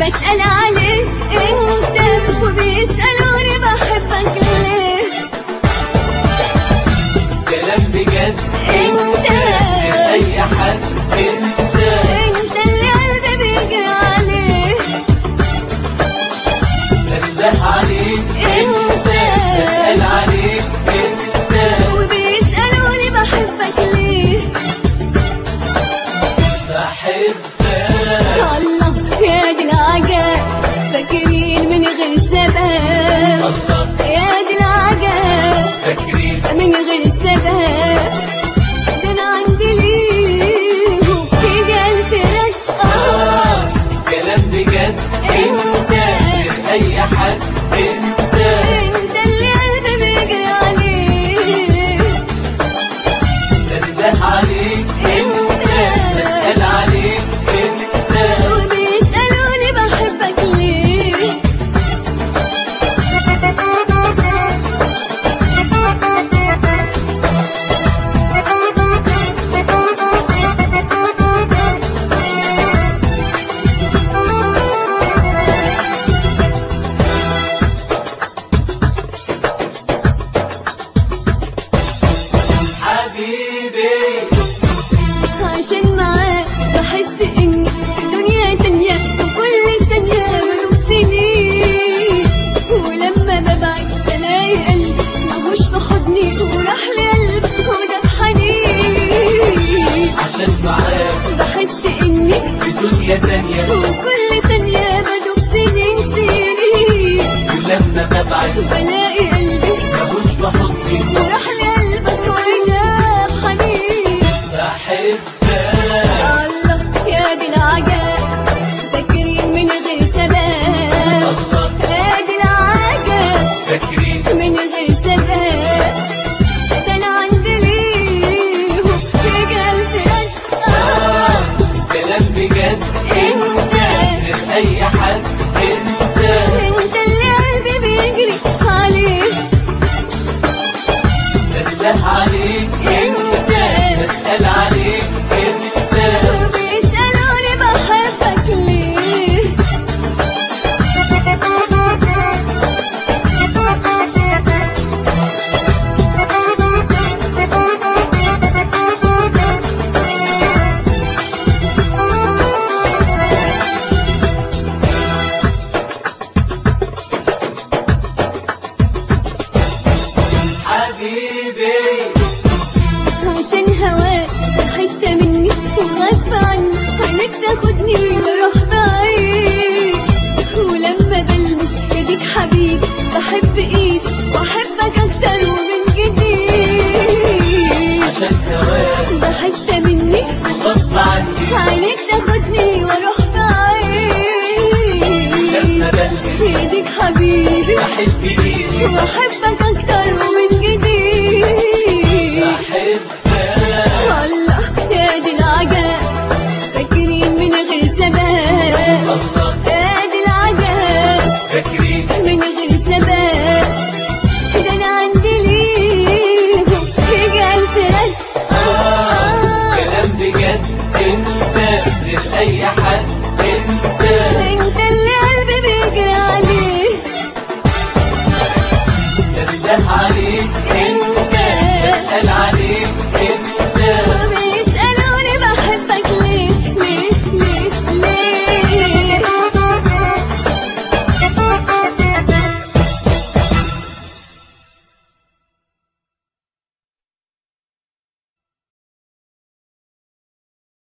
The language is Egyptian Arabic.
بسأل عليه انت وبيسألوني بحبك ليه كلام بجد انت اي حد انت انت اللي قلبي بيجري عليه بنده عليك انت بسأل عليك انت وبيسألوني بحبك ليه بحبك الله يا دي العجب فاكرين من غير سبب الله يا دي العجب فاكرين من غير سبب ده انا عندي ليه في ألف رد آه كلام بجد انت اي حد انت انت اللي قلبي بيجري عليه بنده عليك انت بسأل عليك انت وبيسألوني بحبك ليه حبيبي عشان معاك بحس اني في دنيا تانية وكل ثانية بدوب سنين ولما ببعد بلاقي قلبي مهوش في حضني وراح لقلبك وده بحنين عشان معاك بحس اني في دنيا تانية وكل ثانية بدوب سنين سنين ولما ببعد بلاقي قلبي مفوش بحضني وراح لقلبك وده بحنين بحبك الله يا دي العجب فاكرين من غير سبب الله يا دي العجب فاكرين من غير سبب ده انا عندي ليه في ألف رد آه كلام بجد انت غير اي حد انت انت اللي قلبي بيجري عليه بنده عليك انت بسأل عليك انت وبيسألوني بحبك ليه حبيبي عشان هواك حتة مني وغصب عني عينك تاخدني بروح بعيد ولما بلمس ايديك حبيبي بحب ايدي واحبك اكتر ومن جديد عشان هواك ده حتة مني غصب عني عينك تاخدني واروح بعيد لما بلمس ايديك حبيبي بحب